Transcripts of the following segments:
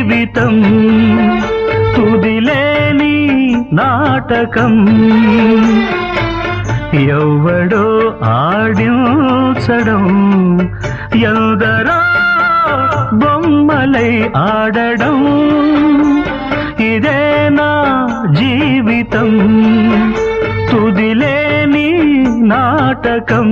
జీవితం తుదిలేని నాటకం ఎవ్వడో ఆడించడం ఎందరో బొమ్మలై ఆడడం ఇదే నా జీవితం తుదిలేని నాటకం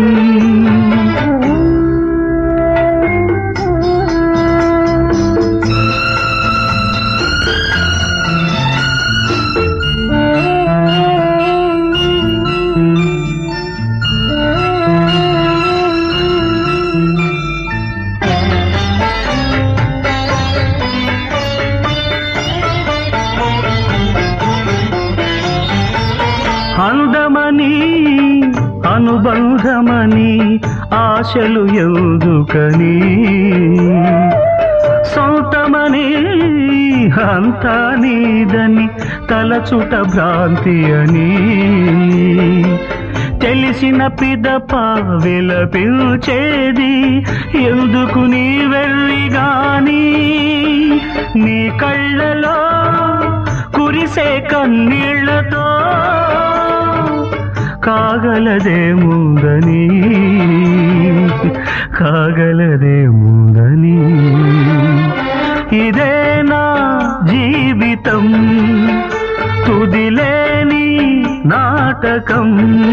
అందమని అనుబంధమని ఆశలు ఎందుకని సొంతమని అంతా నీదని తలచుట భ్రాంతి అని తెలిసిన పిదప విలపించేది ఎందుకు నీ వెళ్ళిగాని నీ కళ్ళలో కురిసే కన్నీళ్లతో కాగలదేముందని కాగలదేముందని ఇదే నా జీవితం తుదిలేని నాటకం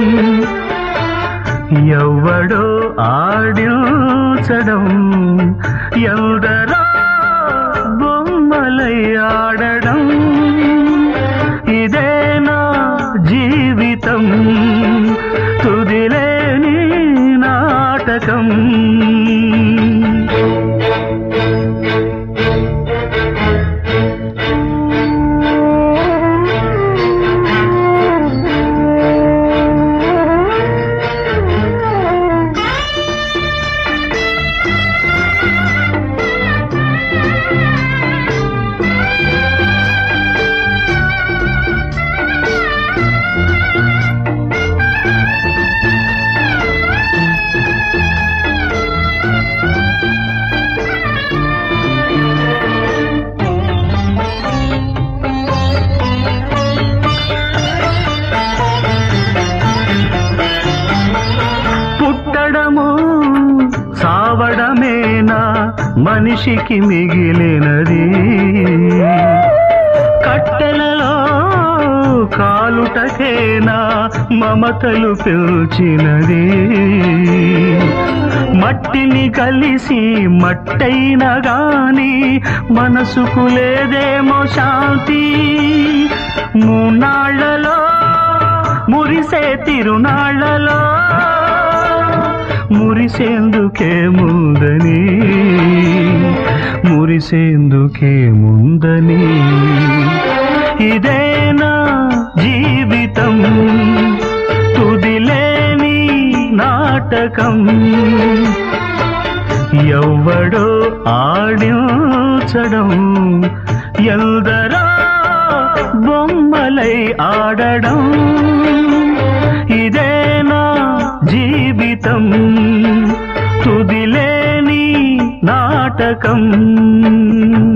ఎవ్వడో ఆడించడం ఎందరో బొమ్మలై ఆడడం ఇదే నా జీవితం తుదిలేని నాటకం పుట్టడము సావడమేనా మనిషికి మిగిలినది కట్టెలలో కాలుటకేనా మమతలు పిలిచినది మట్టిని కలిసి మట్టైన గాని మనసుకు లేదేమో శాంతి మూనాళ్లలో మురిసే తిరునాళ్లలో మురిసేందుకే ముందని మురిసేందుకే ముందని ఇదేనా జీవితం తుదిలేని నాటకం ఎవ్వడో ఆడించడం ఎందరో బొమ్మలై ఆడడం ఇదే నా జీవితం తుదిలేని నాటకం